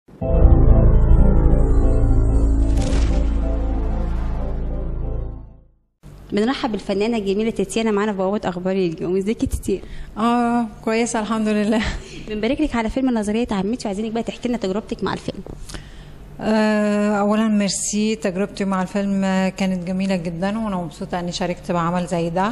بنرحب بالفنانه الجميله تيتيانا معانا في بوابه اخبار اليوم ازيك يا تيتيانا اه كويسه الحمد لله بنبارك لك على فيلم نظريه عمتي وعايزينك بقى تحكي لنا تجربتك مع الفيلم آه اولا ميرسي تجربتي مع الفيلم كانت جميله جدا وانا مبسوطه اني شاركت بعمل زي ده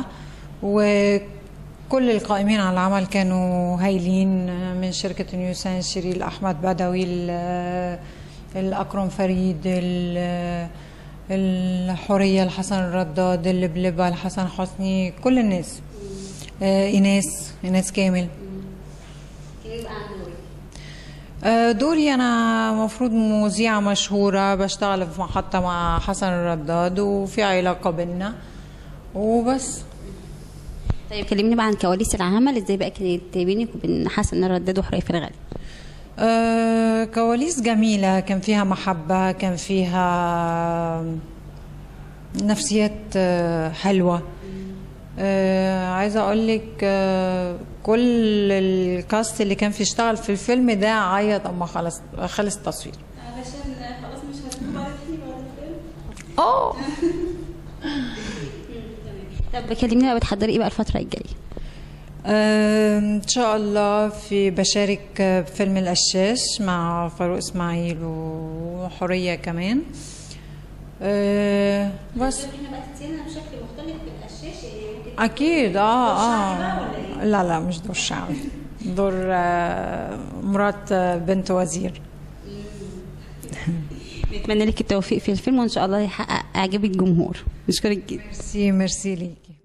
وكل القائمين على العمل كانوا هايلين من شركه نيو سنشري الاحمد بدوي ال- الاكرم فريد ال- الحوريه الحسن الرداد اللبلبه الحسن حسني كل الناس آه ايناس ايناس كامل آه، دوري انا مفروض مذيعه مشهوره بشتغل في محطه مع حسن الرداد وفي علاقه بينا وبس طيب كلميني بقى عن كواليس العمل ازاي بقى كانت بينك وبين حسن الرداد وحرية في الغالي آه، كواليس جميله كان فيها محبه كان فيها نفسيات آه، حلوه آه، عايزه اقول لك آه، كل الكاست اللي كان في اشتغل في الفيلم ده عيط اما خلص خلص التصوير علشان خلاص مش هتكون بعد الفيلم اه طب كلميني بقى بتحضري ايه بقى الفتره الجايه آه، ان شاء الله في بشارك بفيلم القشاش مع فاروق اسماعيل وحوريه كمان آه، بس بقى تيتيانا بشكل مختلف بالقشاش اكيد اه اه لا لا مش دور شعبي دور آه، مرات آه، بنت وزير نتمنى لك التوفيق في الفيلم وان شاء الله يحقق اعجاب الجمهور نشكرك جدا ميرسي ميرسي ليكي